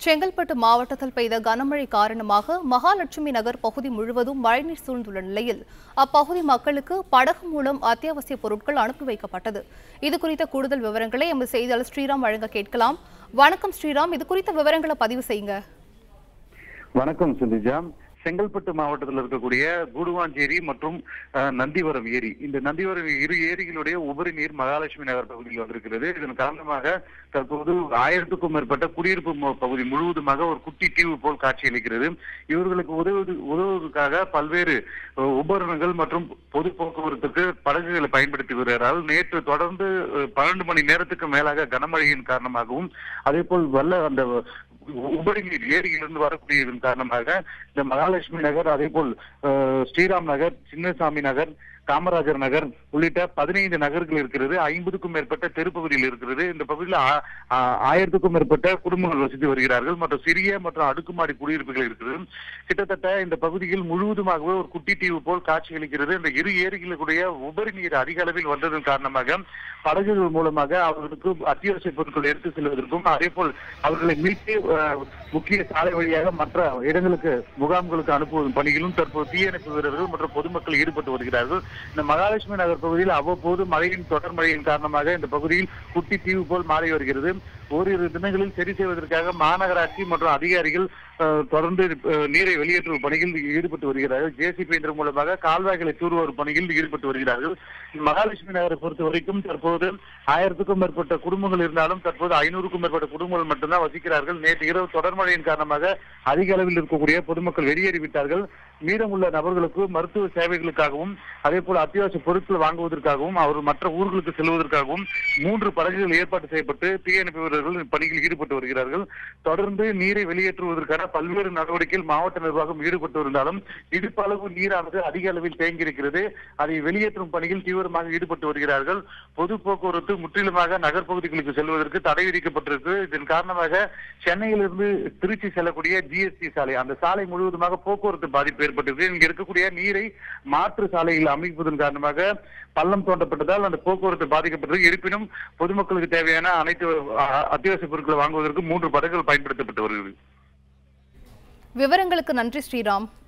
செங்கல்பட்டு மாவட்டத்தில் பெய்த கனமழை காரணமாக மகாலட்சுமி நகர் பகுதி முழுவதும் மழைநீர் சூழ்ந்துள்ள நிலையில் அப்பகுதி மக்களுக்கு படகு மூலம் அத்தியாவசிய பொருட்கள் அனுப்பி வைக்கப்பட்டது இது குறித்த கூடுதல் விவரங்களை எமது செய்தியாளர் ஸ்ரீராம் வழங்க கேட்கலாம் வணக்கம் ஸ்ரீராம் இது குறித்த விவரங்களை பதிவு செய்யுங்க வணக்கம் சிந்துஜா செங்கல்பட்டு மாவட்டத்தில் இருக்கக்கூடிய கூடுவாஞ்சேரி மற்றும் அஹ், நந்திவரம் ஏரி இந்த நந்திவரம் இரு ஏரிகளுடைய உபரி நீர் மகாலட்சுமி நகர் பகுதியில் வந்திருக்கிறது இதன் காரணமாக தற்போது ஆயிரத்துக்கும் மேற்பட்ட குடியிருப்பு மு- பகுதி முழுவதுமாக ஒரு குட்டி தீவு போல் காட்சியளிக்கிறது இவர்களுக்கு உதவுவது உதவுவதற்காக பல்வேறு அஹ், உபகரணங்கள் மற்றும் பொது போக்குவரத்துக்கு படகுகளை பயன்படுத்தி வருகிறார்கள் நேற்று தொடர்ந்து அஹ், பன்னெண்டு மணி நேரத்துக்கு மேலாக கனமழையின் காரணமாகவும் அதே போல் வல்ல அந்த உபரி நீர் ஏரியிலிருந்து வரக்கூடிய இதன் காரணமாக இந்த மகாலட்சுமி நகர் அதே போல் அஹ், ஸ்ரீராம் நகர் சின்னசாமி நகர் காமராஜர் நகர் உள்ளிட்ட பதினைந்து நகர்கள் இருக்கிறது ஐம்பதுக்கும் மேற்பட்ட தெருப்பகுதியில் இருக்கிறது இந்த பகுதியில் ஆ- ஆ- ஆயிரத்துக்கும் மேற்பட்ட குடும்பங்கள் வசித்து வருகிறார்கள் மற்றும் சிறிய மற்றும் அடுக்குமாடி குடியிருப்புகள் இருக்கிறது கிட்டத்தட்ட இந்த பகுதியில் முழுவதுமாகவே ஒரு குட்டி தீவு போல் காட்சியளிக்கிறது இந்த இரு ஏரிகளுடைய உபரி நீர் அதிக அளவில் வந்ததன் காரணமாக படகுகள் மூலமாக அவர்களுக்கு அத்தியாவசிய பொருட்கள் எடுத்து செல்வதற்கும் அதே போல் அவர்களை மீட்டு அஹ், முக்கிய சாலை வழியாக மற்ற இடங்களுக்கு முகாம்களுக்கு அனுப்புவதும் பணியிலும் தற்போது தீயணைப்பு வீரர்கள் மற்றும் பொதுமக்கள் ஈடுபட்டு வருகிறார்கள் இந்த மகாலட்சுமி நகர் பகுதியில் அவ்வப்போது மழையின் தொடர் மழையின் காரணமாக இந்த பகுதியில் குட்டி தீவு போல் மாறி வருகிறது ஓரிரு தினங்களில் சரி செய்வதற்காக மாநகராட்சி மற்றும் அதிகாரிகள் அஹ், தொடர்ந்து அஹ், நீரை வெளியேற்றும் பணியில் ஈடுபட்டு வருகிறார்கள் ஜேசிபி என்ற மூலமாக கால்வாய்களை தூர்வாரும் பணியில் ஈடுபட்டு வருகிறார்கள் மகாலட்சுமி நகரை பொறுத்த வரைக்கும் தற்போது ஆயிரத்துக்கும் மேற்பட்ட குடும்பங்கள் இருந்தாலும் தற்போது ஐநூறுக்கும் மேற்பட்ட குடும்பங்கள் மட்டும்தான் வசிக்கிறார்கள் நேற்று இரவு தொடர் மழையின் காரணமாக அதிக அளவில் இருக்கக்கூடிய பொதுமக்கள் வெளியேறிவிட்டார்கள் மீதமுள்ள நபர்களுக்கு மருத்துவ சேவைகளுக்காகவும் அதே போல அத்தியாவசிய பொருட்கள் வாங்குவதற்காகவும் அவர் மற்ற ஊர்களுக்கு செல்வதற்காகவும் மூன்று படகுகள் ஏற்பாடு செய்யப்பட்டு தீயணைப்பு வீரர்கள் பணியில் ஈடுபட்டு வருகிறார்கள் தொடர்ந்து நீரை வெளியேற்றுவதற்கான பல்வேறு நடவடிக்கையில் மாவட்ட நிர்வாகம் ஈடுபட்டு இருந்தாலும் இடுப்பளவு நீரானது அதிக அளவில் தேங்கியிருக்கிறது அதை வெளியேற்றும் பணியில் தீவிரமாக ஈடுபட்டு வருகிறார்கள் பொது போக்குவரத்து முற்றிலுமாக நகர்ப்பகுதிகளுக்கு செல்வதற்கு தடை விதிக்கப்பட்டிருக்கு இதன் காரணமாக சென்னையிலிருந்து திருச்சி செல்லக்கூடிய ஜிஎஸ்டி சாலை அந்த சாலை முழுவதுமாக போக்குவரத்து பாதிப்பு ஏற்பட்டிருக்கு இங்க இருக்கக்கூடிய நீரை மாற்று சாலையில் அமைப்பதன் காரணமாக பள்ளம் தோண்டப்பட்டதால் அந்த போக்குவரத்து பாதிக்கப்பட்டது இருப்பினும் பொதுமக்களுக்கு தேவையான அனைத்து அ- அத்தியாவசிய பொருட்களை வாங்குவதற்கு மூன்று படகுகள் பயன்படுத்தப்பட்டு வருகிறது விவரங்களுக்கு நன்றி ஸ்ரீராம்